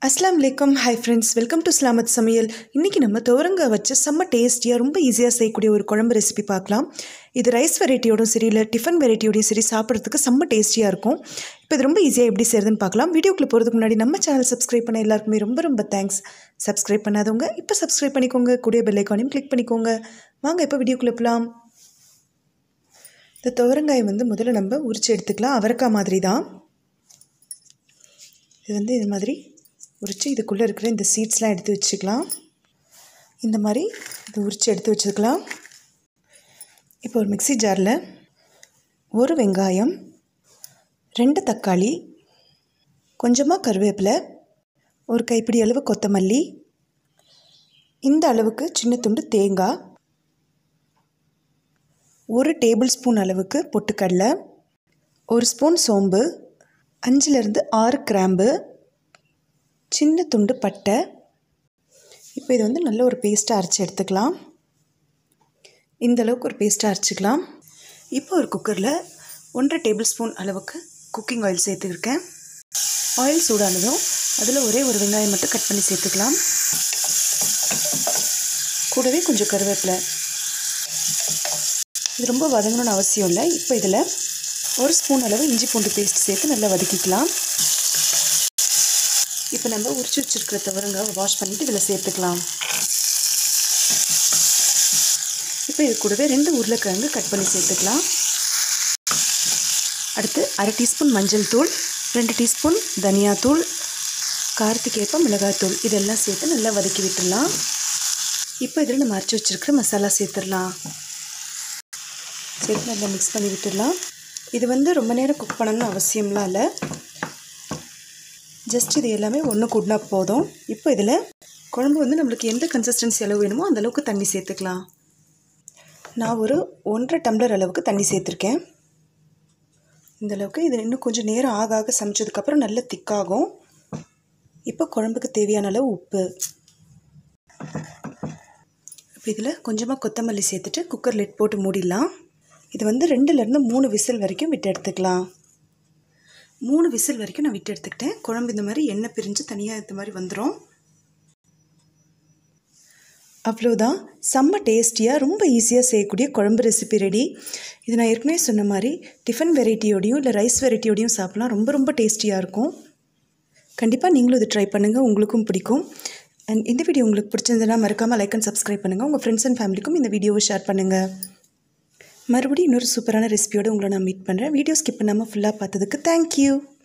அஸ்லாம் வலைக்கம் hi friends welcome to Salamath சமையல் இன்றைக்கி நம்ம துவரங்காய் வச்சு செம்ம டேஸ்டியாக ரொம்ப ஈஸியாக செய்யக்கூடிய ஒரு குழம்பு ரெசிபி பார்க்கலாம் இது ரைஸ் வெரைட்டியோடும் சரி இல்லை டிஃபன் வெரைட்டியோடையும் சரி சாப்பிட்றதுக்கு செம்ம டேஸ்டியாக இருக்கும் இப்போ இது ரொம்ப ஈஸியாக எப்படி செய்யறதுன்னு பார்க்கலாம் வீடியோக்குள்ளே போகிறதுக்கு முன்னாடி நம்ம சேனல் சப்ஸ்கிரைப் பண்ண எல்லாருக்குமே ரொம்ப ரொம்ப தேங்க்ஸ் சப்ஸ்கிரைப் பண்ணாதவங்க இப்போ சப்ஸ்கிரைப் பண்ணிக்கோங்க கூடிய பெல் ஐக்கானையும் கிளிக் பண்ணிக்கோங்க வாங்க இப்போ வீடியோக்குள்ளே போகலாம் இந்த துவரங்காயை வந்து முதல்ல நம்ம உரிச்சு எடுத்துக்கலாம் அவரைக்காய் மாதிரி தான் இது வந்து இது மாதிரி உரித்து இதுக்குள்ளே இருக்கிற இந்த சீட்ஸ்லாம் எடுத்து வச்சுக்கலாம் இந்த மாதிரி இது உரித்து எடுத்து வச்சுக்கலாம் இப்போ ஒரு மிக்சி ஜாரில் ஒரு வெங்காயம் ரெண்டு தக்காளி கொஞ்சமாக கருவேப்பிலை ஒரு கைப்பிடி அளவு கொத்தமல்லி இந்த அளவுக்கு சின்ன துண்டு தேங்காய் ஒரு டேபிள் ஸ்பூன் அளவுக்கு பொட்டுக்கடலை ஒரு ஸ்பூன் சோம்பு அஞ்சுலேருந்து ஆறு கிராம்பு சின்ன துண்டு பட்டை இப்போ இது வந்து நல்ல ஒரு பேஸ்ட்டாக அரைச்சி எடுத்துக்கலாம் இந்த அளவுக்கு ஒரு பேஸ்ட்டாக அரைச்சிக்கலாம் இப்போ ஒரு குக்கரில் ஒன்றரை டேபிள் ஸ்பூன் அளவுக்கு குக்கிங் ஆயில் சேர்த்துருக்கேன் ஆயில் சூடானதும் அதில் ஒரே ஒரு வெங்காயம் மட்டும் கட் பண்ணி சேர்த்துக்கலாம் கூடவே கொஞ்சம் கருவேப்பிலை இது ரொம்ப வதங்கணும்னு அவசியம் இல்லை இப்போ இதில் ஒரு ஸ்பூன் அளவு இஞ்சி பூண்டு பேஸ்ட் சேர்த்து நல்லா வதக்கிக்கலாம் இப்போ நம்ம உரிச்சு வச்சுருக்கிற தவறுங்க வாஷ் பண்ணிவிட்டு இதில் சேர்த்துக்கலாம் இப்போ இது கூடவே ரெண்டு உருளைக்கிழங்கு கட் பண்ணி சேர்த்துக்கலாம் அடுத்து அரை டீஸ்பூன் மஞ்சள் தூள் ரெண்டு டீஸ்பூன் தனியாத்தூள் காரத்துக்கு ஏற்ப மிளகாய்த்தூள் இதெல்லாம் சேர்த்து நல்லா வதக்கி விட்டுடலாம் இப்போ இதில் நம்ம அரைச்சி வச்சுருக்கிற மசாலா சேர்த்துடலாம் சேர்த்து நல்லா மிக்ஸ் பண்ணி விட்டுடலாம் இது வந்து ரொம்ப நேரம் குக் பண்ணணும்னு அவசியம்லாம் இல்லை ஜஸ்ட் இது எல்லாமே ஒன்று கூடினா போதும் இப்போ இதில் குழம்பு வந்து நம்மளுக்கு எந்த கன்சிஸ்டன்சி அளவு வேணுமோ அந்தளவுக்கு தண்ணி சேர்த்துக்கலாம் நான் ஒரு ஒன்றரை டம்ளர் அளவுக்கு தண்ணி சேர்த்துருக்கேன் இந்த அளவுக்கு இது இன்னும் கொஞ்சம் நேரம் ஆக ஆக சமைச்சதுக்கப்புறம் நல்ல திக்காகும் இப்போ குழம்புக்கு தேவையான அளவு உப்பு இப்போ இதில் கொஞ்சமாக கொத்தமல்லி சேர்த்துட்டு குக்கர் லிட் போட்டு மூடிடலாம் இது வந்து ரெண்டுலேருந்து மூணு விசில் வரைக்கும் விட்டு எடுத்துக்கலாம் மூணு விசில் வரைக்கும் நான் விட்டு எடுத்துக்கிட்டேன் குழம்பு இந்த மாதிரி எண்ணெய் பிரிஞ்சு தனியாக இந்த மாதிரி வந்துடும் அவ்வளோதான் செம்ம டேஸ்டியாக ரொம்ப ஈஸியாக செய்யக்கூடிய குழம்பு ரெசிபி ரெடி இது நான் ஏற்கனவே சொன்ன மாதிரி டிஃபன் வெரைட்டியோடையும் இல்லை ரைஸ் வெரைட்டியோடையும் சாப்பிட்லாம் ரொம்ப ரொம்ப டேஸ்டியாக இருக்கும் கண்டிப்பாக நீங்களும் இது ட்ரை பண்ணுங்கள் உங்களுக்கும் பிடிக்கும் அண்ட் இந்த வீடியோ உங்களுக்கு பிடிச்சிருந்ததுன்னா மறக்காமல் லைக் அண்ட் சப்ஸ்கிரைப் பண்ணுங்கள் உங்கள் ஃப்ரெண்ட்ஸ் அண்ட் ஃபேமிலிக்கும் இந்த வீடியோவை ஷேர் பண்ணுங்கள் மறுபடியும் இன்னொரு சூப்பரான ரெசிபியோடு உங்களை நான் மீட் பண்ணுறேன் வீடியோ ஸ்கிப் பண்ணாமல் ஃபுல்லாக பார்த்ததுக்கு தேங்க்யூ